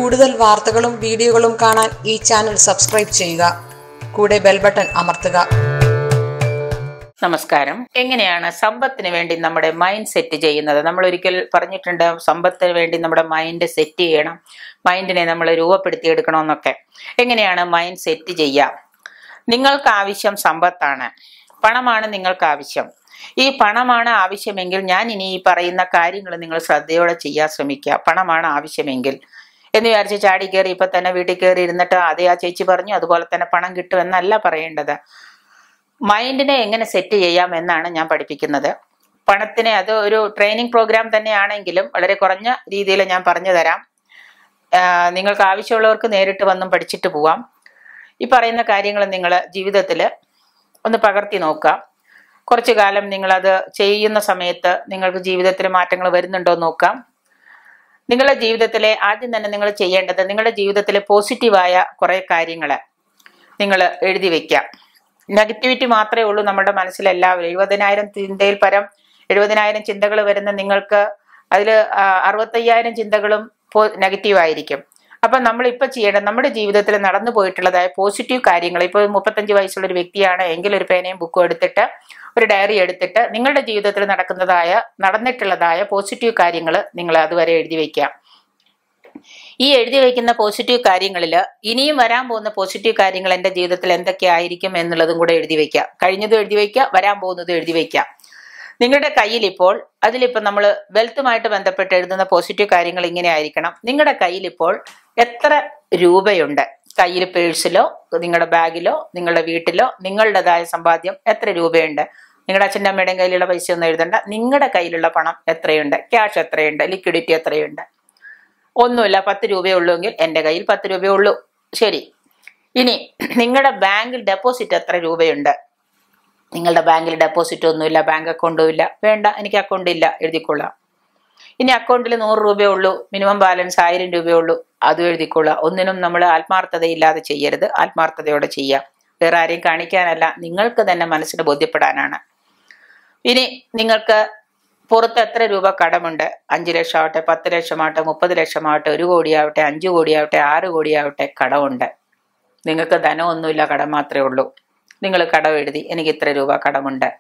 കൂടുതൽ വാർത്തകളും വീഡിയോകളും കാണാൻ ഈ ചാനൽ സബ്സ്ക്രൈബ് ചെയ്യുക കൂടെ ബെൽ ബട്ടൺ അമർത്തുക നമസ്കാരം എങ്ങനെയാണ് സമ്പത്തിന് വേണ്ടി നമ്മുടെ മൈൻഡ് സെറ്റ് ചെയ്യുന്നത് നമ്മൾ ഒരിക്കൽ പറഞ്ഞിട്ടുണ്ട് സമ്പത്തിന് വേണ്ടി നമ്മുടെ മൈൻഡ് സെറ്റ് ചെയ്യണം മൈൻഡിനെ നമ്മൾ രൂപപ്പെടുത്തിയെടുക്കണമെന്നൊക്കെ എങ്ങനെയാണ് മൈൻഡ് സെറ്റ് ചെയ്യാം നിങ്ങൾക്ക് ആവശ്യം സമ്പത്താണ് പണമാണ് നിങ്ങൾക്ക് ആവശ്യം ഈ പണമാണ് ആവശ്യമെങ്കിൽ ഞാൻ ഇനി ഈ പറയുന്ന കാര്യങ്ങൾ നിങ്ങൾ ശ്രദ്ധയോടെ ചെയ്യാൻ ശ്രമിക്കുക പണമാണ് ആവശ്യമെങ്കിൽ എന്ന് വിചാരിച്ച് ചാടി കയറി ഇപ്പൊ തന്നെ വീട്ടിൽ കയറി ഇരുന്നിട്ട് അതേ ആ ചേച്ചി പറഞ്ഞു അതുപോലെ തന്നെ പണം കിട്ടുമെന്നല്ല പറയേണ്ടത് മൈൻഡിനെ എങ്ങനെ സെറ്റ് ചെയ്യാം എന്നാണ് ഞാൻ പഠിപ്പിക്കുന്നത് പണത്തിനെ അത് ഒരു ട്രെയിനിങ് പ്രോഗ്രാം തന്നെയാണെങ്കിലും വളരെ കുറഞ്ഞ രീതിയിൽ ഞാൻ പറഞ്ഞു തരാം ആ, നിങ്ങൾക്ക് ആവശ്യമുള്ളവർക്ക് നേരിട്ട് വന്നും പഠിച്ചിട്ട് പോവാം ഈ പറയുന്ന കാര്യങ്ങൾ നിങ്ങൾ ജീവിതത്തിൽ ഒന്ന് പകർത്തി നോക്കുക കുറച്ചു കാലം നിങ്ങളത് ചെയ്യുന്ന സമയത്ത് നിങ്ങൾക്ക് ജീവിതത്തിൽ മാറ്റങ്ങൾ വരുന്നുണ്ടോ എന്ന് നോക്കാം നിങ്ങളുടെ ജീവിതത്തിലെ ആദ്യം തന്നെ നിങ്ങൾ ചെയ്യേണ്ടത് നിങ്ങളുടെ ജീവിതത്തിലെ പോസിറ്റീവായ കുറേ കാര്യങ്ങൾ നിങ്ങൾ എഴുതി വെക്കാം നെഗറ്റിവിറ്റി മാത്രമേ ഉള്ളൂ നമ്മുടെ മനസ്സിൽ എല്ലാവരും എഴുപതിനായിരം ചിന്തയിൽ പരം എഴുപതിനായിരം ചിന്തകൾ വരുന്ന നിങ്ങൾക്ക് അതിൽ അറുപത്തയ്യായിരം ചിന്തകളും നെഗറ്റീവ് ആയിരിക്കും അപ്പം നമ്മൾ ഇപ്പൊ ചെയ്യേണ്ടത് നമ്മുടെ ജീവിതത്തിൽ നടന്നു പോയിട്ടുള്ളതായ പോസിറ്റീവ് കാര്യങ്ങൾ ഇപ്പോൾ മുപ്പത്തഞ്ച് വയസ്സുള്ള ഒരു വ്യക്തിയാണ് എങ്കിൽ ഒരു പേനയും ബുക്കും എടുത്തിട്ട് ഒരു ഡയറി എടുത്തിട്ട് നിങ്ങളുടെ ജീവിതത്തിൽ നടക്കുന്നതായ നടന്നിട്ടുള്ളതായ പോസിറ്റീവ് കാര്യങ്ങൾ നിങ്ങൾ അതുവരെ എഴുതി വയ്ക്കുക ഈ എഴുതി വയ്ക്കുന്ന പോസിറ്റീവ് കാര്യങ്ങളിൽ ഇനിയും വരാൻ പോകുന്ന പോസിറ്റീവ് കാര്യങ്ങൾ എൻ്റെ ജീവിതത്തിൽ എന്തൊക്കെ ആയിരിക്കും എന്നുള്ളതും കൂടെ എഴുതി വയ്ക്കുക കഴിഞ്ഞതും എഴുതി വയ്ക്കുക വരാൻ പോകുന്നതും എഴുതി വയ്ക്കുക നിങ്ങളുടെ കയ്യിൽ ഇപ്പോൾ അതിലിപ്പോൾ നമ്മൾ വെൽത്തുമായിട്ട് ബന്ധപ്പെട്ട് എഴുതുന്ന പോസിറ്റീവ് കാര്യങ്ങൾ ഇങ്ങനെ ആയിരിക്കണം നിങ്ങളുടെ കയ്യിൽ ഇപ്പോൾ എത്ര രൂപയുണ്ട് കയ്യിൽ പേഴ്സിലോ നിങ്ങളുടെ ബാഗിലോ നിങ്ങളുടെ വീട്ടിലോ നിങ്ങളുടേതായ സമ്പാദ്യം എത്ര രൂപയുണ്ട് നിങ്ങളുടെ അച്ഛൻ്റെ അമ്മയുടെയും കയ്യിലുള്ള പൈസ ഒന്നും എഴുതണ്ട നിങ്ങളുടെ കയ്യിലുള്ള പണം എത്രയുണ്ട് ക്യാഷ് എത്രയുണ്ട് ലിക്വിഡിറ്റി എത്രയുണ്ട് ഒന്നുമില്ല പത്ത് രൂപയേ ഉള്ളൂവെങ്കിൽ എൻ്റെ കയ്യിൽ പത്ത് രൂപയേ ഉള്ളൂ ശരി ഇനി നിങ്ങളുടെ ബാങ്കിൽ ഡെപ്പോസിറ്റ് എത്ര രൂപയുണ്ട് നിങ്ങളുടെ ബാങ്കിൽ ഡെപ്പോസിറ്റ് ഒന്നുമില്ല ബാങ്ക് അക്കൗണ്ടും ഇല്ല വേണ്ട എനിക്ക് അക്കൗണ്ട് ഇല്ല എഴുതിക്കൊള്ളാം ഇനി അക്കൗണ്ടിൽ നൂറ് രൂപയേ ഉള്ളൂ മിനിമം ബാലൻസ് ആയിരം രൂപയേ ഉള്ളൂ അതും എഴുതിക്കൊള്ളാം ഒന്നിനും നമ്മൾ ആത്മാർത്ഥതയില്ലാതെ ചെയ്യരുത് ആത്മാർത്ഥതയോടെ ചെയ്യാം വേറെ ആരെയും കാണിക്കാനല്ല നിങ്ങൾക്ക് തന്നെ മനസ്സിന് ബോധ്യപ്പെടാനാണ് ഇനി നിങ്ങൾക്ക് പുറത്ത് എത്ര രൂപ കടമുണ്ട് അഞ്ച് ലക്ഷം ആവട്ടെ പത്ത് ലക്ഷമാവട്ടെ മുപ്പത് ലക്ഷമാവട്ടെ ഒരു കോടിയാവട്ടെ അഞ്ച് കോടിയാവട്ടെ ആറ് കോടിയാവട്ടെ കടമുണ്ട് നിങ്ങൾക്ക് ധനമൊന്നുമില്ല കടം മാത്രമേ ഉള്ളൂ നിങ്ങൾ കടം എഴുതി എനിക്ക് ഇത്ര രൂപ കടമുണ്ട്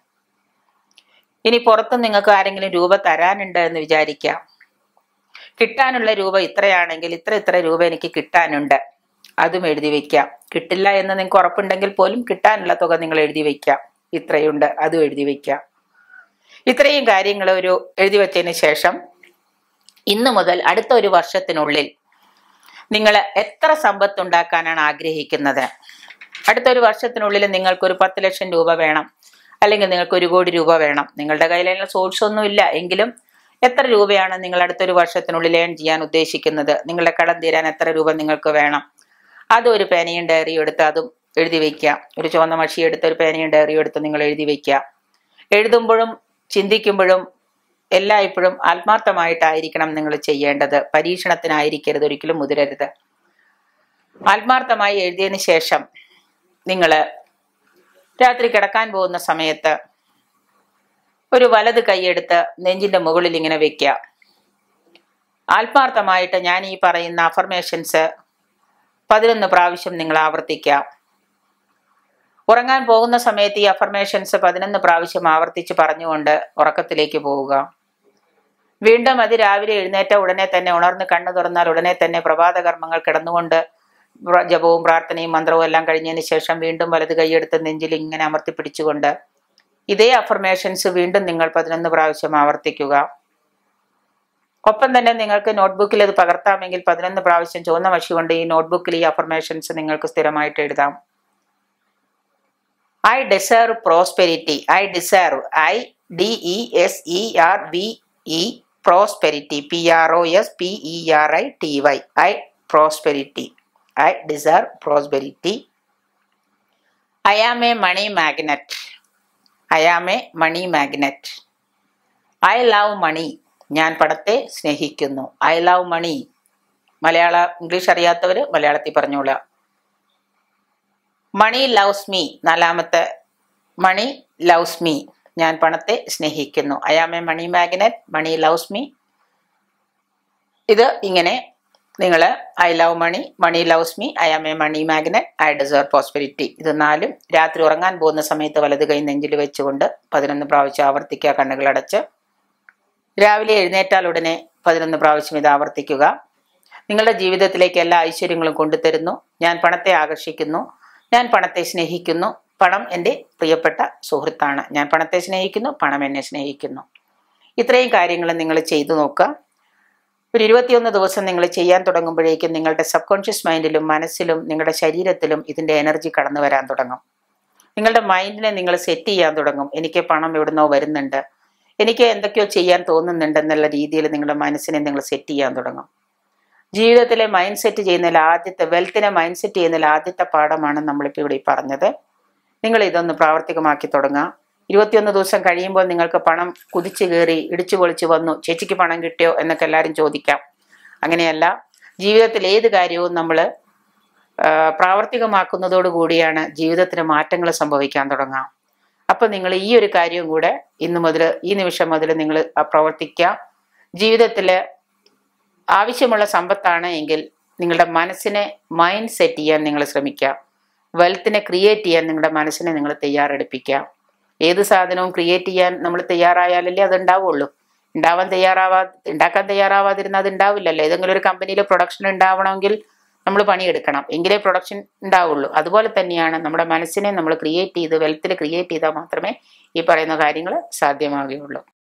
ഇനി പുറത്ത് നിങ്ങൾക്ക് ആരെങ്കിലും രൂപ തരാനുണ്ട് എന്ന് വിചാരിക്കാം കിട്ടാനുള്ള രൂപ ഇത്രയാണെങ്കിൽ ഇത്ര ഇത്ര രൂപ എനിക്ക് കിട്ടാനുണ്ട് അതും എഴുതി വെക്കാം കിട്ടില്ല എന്ന് നിങ്ങൾക്ക് ഉറപ്പുണ്ടെങ്കിൽ പോലും കിട്ടാനുള്ള തുക നിങ്ങൾ എഴുതി വെക്കാം ഇത്രയുണ്ട് അതും എഴുതി വെക്കാം ഇത്രയും കാര്യങ്ങൾ ഒരു എഴുതി വെച്ചതിന് ശേഷം ഇന്നു മുതൽ അടുത്ത ഒരു വർഷത്തിനുള്ളിൽ നിങ്ങൾ എത്ര സമ്പത്ത് ഉണ്ടാക്കാനാണ് ആഗ്രഹിക്കുന്നത് അടുത്ത ഒരു വർഷത്തിനുള്ളിൽ നിങ്ങൾക്ക് ഒരു പത്ത് ലക്ഷം രൂപ വേണം അല്ലെങ്കിൽ നിങ്ങൾക്ക് ഒരു കോടി രൂപ വേണം നിങ്ങളുടെ കയ്യിൽ അതിനുള്ള സോഴ്സ് ഒന്നും ഇല്ല എങ്കിലും എത്ര രൂപയാണ് നിങ്ങൾ അടുത്തൊരു വർഷത്തിനുള്ളിൽ ഏൺ ചെയ്യാൻ ഉദ്ദേശിക്കുന്നത് നിങ്ങളുടെ കടം തീരാൻ എത്ര രൂപ നിങ്ങൾക്ക് വേണം അതും ഒരു പേനയും ഡയറിയും എടുത്ത് അതും എഴുതി വയ്ക്കാം ഒരു ചുവന്ന മഷി എടുത്ത് ഒരു പേനയും ഡയറിയും എടുത്ത് നിങ്ങൾ എഴുതി വയ്ക്കാം എഴുതുമ്പോഴും ചിന്തിക്കുമ്പോഴും എല്ലായ്പ്പോഴും ആത്മാർത്ഥമായിട്ടായിരിക്കണം നിങ്ങൾ ചെയ്യേണ്ടത് പരീക്ഷണത്തിനായിരിക്കരുത് ഒരിക്കലും മുതിരരുത് ആത്മാർത്ഥമായി എഴുതിയതിന് ശേഷം നിങ്ങൾ രാത്രി കിടക്കാൻ പോകുന്ന സമയത്ത് ഒരു വലത് കൈയെടുത്ത് നെഞ്ചിന്റെ മുകളിൽ ഇങ്ങനെ വെക്കുക ആത്മാർത്ഥമായിട്ട് ഞാൻ ഈ പറയുന്ന അഫർമേഷൻസ് പതിനൊന്ന് പ്രാവശ്യം നിങ്ങൾ ആവർത്തിക്കാം ഉറങ്ങാൻ പോകുന്ന സമയത്ത് ഈ അഫർമേഷൻസ് പതിനൊന്ന് പ്രാവശ്യം ആവർത്തിച്ച് പറഞ്ഞുകൊണ്ട് ഉറക്കത്തിലേക്ക് പോവുക വീണ്ടും അത് രാവിലെ എഴുന്നേറ്റ ഉടനെ തന്നെ ഉണർന്ന് കണ്ണു തുറന്നാൽ ഉടനെ തന്നെ പ്രഭാത കർമ്മങ്ങൾ കിടന്നുകൊണ്ട് പ്ര- ജപവും പ്രാർത്ഥനയും മന്ത്രവും എല്ലാം കഴിഞ്ഞതിന് ശേഷം വീണ്ടും വലത് കൈയെടുത്ത് നെഞ്ചിൽ ഇങ്ങനെ അമർത്തി പിടിച്ചുകൊണ്ട് ഇതേ അഫർമേഷൻസ് വീണ്ടും നിങ്ങൾ പതിനൊന്ന് പ്രാവശ്യം ആവർത്തിക്കുക ഒപ്പം തന്നെ നിങ്ങൾക്ക് നോട്ട്ബുക്കിൽ ഇത് പകർത്താമെങ്കിൽ പതിനൊന്ന് പ്രാവശ്യം ചുവന്ന മഷി കൊണ്ട് ഈ നോട്ട്ബുക്കിൽ ഈ അഫർമേഷൻസ് നിങ്ങൾക്ക് സ്ഥിരമായിട്ട് എഴുതാം I deserve prosperity I deserve I D E S E R V E prosperity P R O S P E R I T Y I prosperity I deserve prosperity I am a money magnet I am a money magnet I love money ഞാൻ പണത്തെ സ്നേഹിക്കുന്നു I love മണി മലയാള English അറിയാത്തവർ മലയാളത്തിൽ പറഞ്ഞോളാം മണി loves me നാലാമത്തെ മണി loves me ഞാൻ പണത്തെ സ്നേഹിക്കുന്നു I am a money magnet money loves me ഇത് ഇങ്ങനെ നിങ്ങൾ I love money money loves me I am a money magnet I deserve prosperity ഇത് നാലും രാത്രി ഉറങ്ങാൻ പോകുന്ന സമയത്ത് വലത് കൈ നെഞ്ചിൽ വെച്ചുകൊണ്ട് പതിനൊന്ന് പ്രാവശ്യം ആവർത്തിക്കുക കണ്ണുകളടച്ച് രാവിലെ എഴുന്നേറ്റാൽ ഉടനെ പതിനൊന്ന് പ്രാവശ്യം ഇത് ആവർത്തിക്കുക നിങ്ങളുടെ ജീവിതത്തിലേക്ക് എല്ലാ ഐശ്വര്യങ്ങളും കൊണ്ടുതരുന്നു ഞാൻ പണത്തെ ആകർഷിക്കുന്നു ഞാൻ പണത്തെ സ്നേഹിക്കുന്നു പണം എൻ്റെ പ്രിയപ്പെട്ട സുഹൃത്താണ് ഞാൻ പണത്തെ സ്നേഹിക്കുന്നു പണം എന്നെ സ്നേഹിക്കുന്നു ഇത്രയും കാര്യങ്ങൾ നിങ്ങൾ ചെയ്തു നോക്കുക ഒരു ഇരുപത്തിയൊന്ന് ദിവസം നിങ്ങൾ ചെയ്യാൻ തുടങ്ങുമ്പോഴേക്കും നിങ്ങളുടെ സബ് കോൺഷ്യസ് മൈൻഡിലും മനസ്സിലും നിങ്ങളുടെ ശരീരത്തിലും ഇതിൻ്റെ എനർജി കടന്നു വരാൻ തുടങ്ങും നിങ്ങളുടെ മൈൻഡിനെ നിങ്ങൾ സെറ്റ് ചെയ്യാൻ തുടങ്ങും എനിക്ക് പണം എവിടുന്നോ വരുന്നുണ്ട് എനിക്ക് എന്തൊക്കെയോ ചെയ്യാൻ തോന്നുന്നുണ്ടെന്നുള്ള രീതിയിൽ നിങ്ങളുടെ മനസ്സിനെ നിങ്ങൾ സെറ്റ് ചെയ്യാൻ തുടങ്ങും ജീവിതത്തിലെ മൈൻഡ് സെറ്റ് ചെയ്യുന്നതിൽ ആദ്യത്തെ വെൽത്തിനെ മൈൻഡ് സെറ്റ് ചെയ്യുന്നതിൽ ആദ്യത്തെ പാഠമാണ് നമ്മളിപ്പോൾ ഇവിടെ ഈ പറഞ്ഞത് നിങ്ങൾ ഇതൊന്ന് പ്രാവർത്തികമാക്കി തുടങ്ങുക ഇരുപത്തിയൊന്ന് ദിവസം കഴിയുമ്പോൾ നിങ്ങൾക്ക് പണം കുതിച്ചു കയറി ഇടിച്ചു പൊളിച്ചു വന്നു ചേച്ചിക്ക് പണം കിട്ടിയോ എന്നൊക്കെ എല്ലാവരും ചോദിക്കാം അങ്ങനെയല്ല ജീവിതത്തിൽ ഏത് കാര്യവും നമ്മൾ പ്രാവർത്തികമാക്കുന്നതോടു കൂടിയാണ് ജീവിതത്തിന് മാറ്റങ്ങൾ സംഭവിക്കാൻ തുടങ്ങുക അപ്പം നിങ്ങൾ ഈ ഒരു കാര്യവും കൂടെ ഇന്ന് മുതൽ ഈ നിമിഷം മുതൽ നിങ്ങൾ പ്രവർത്തിക്കുക ജീവിതത്തിൽ ആവശ്യമുള്ള സമ്പത്താണ് എങ്കിൽ നിങ്ങളുടെ മനസ്സിനെ മൈൻഡ് സെറ്റ് ചെയ്യാൻ നിങ്ങൾ ശ്രമിക്കുക വെൽത്തിനെ ക്രിയേറ്റ് ചെയ്യാൻ നിങ്ങളുടെ മനസ്സിനെ നിങ്ങൾ തയ്യാറെടുപ്പിക്കുക ഏത് സാധനവും ക്രിയേറ്റ് ചെയ്യാൻ നമ്മൾ തയ്യാറായാലല്ലേ അത് ഉണ്ടാവുള്ളൂ ഉണ്ടാവാൻ തയ്യാറാവാ ഉണ്ടാക്കാൻ തയ്യാറാവാതിരുന്നാൽ അത് ഉണ്ടാവില്ലല്ലോ ഏതെങ്കിലും ഒരു കമ്പനിയിൽ പ്രൊഡക്ഷൻ ഉണ്ടാവണമെങ്കിൽ നമ്മൾ പണിയെടുക്കണം എങ്കിലേ പ്രൊഡക്ഷൻ ഉണ്ടാവുള്ളൂ അതുപോലെ തന്നെയാണ് നമ്മുടെ മനസ്സിനെ നമ്മൾ ക്രിയേറ്റ് ചെയ്ത് വെൽത്തിൽ ക്രിയേറ്റ് ചെയ്താൽ മാത്രമേ ഈ പറയുന്ന കാര്യങ്ങൾ സാധ്യമാകുകയുള്ളൂ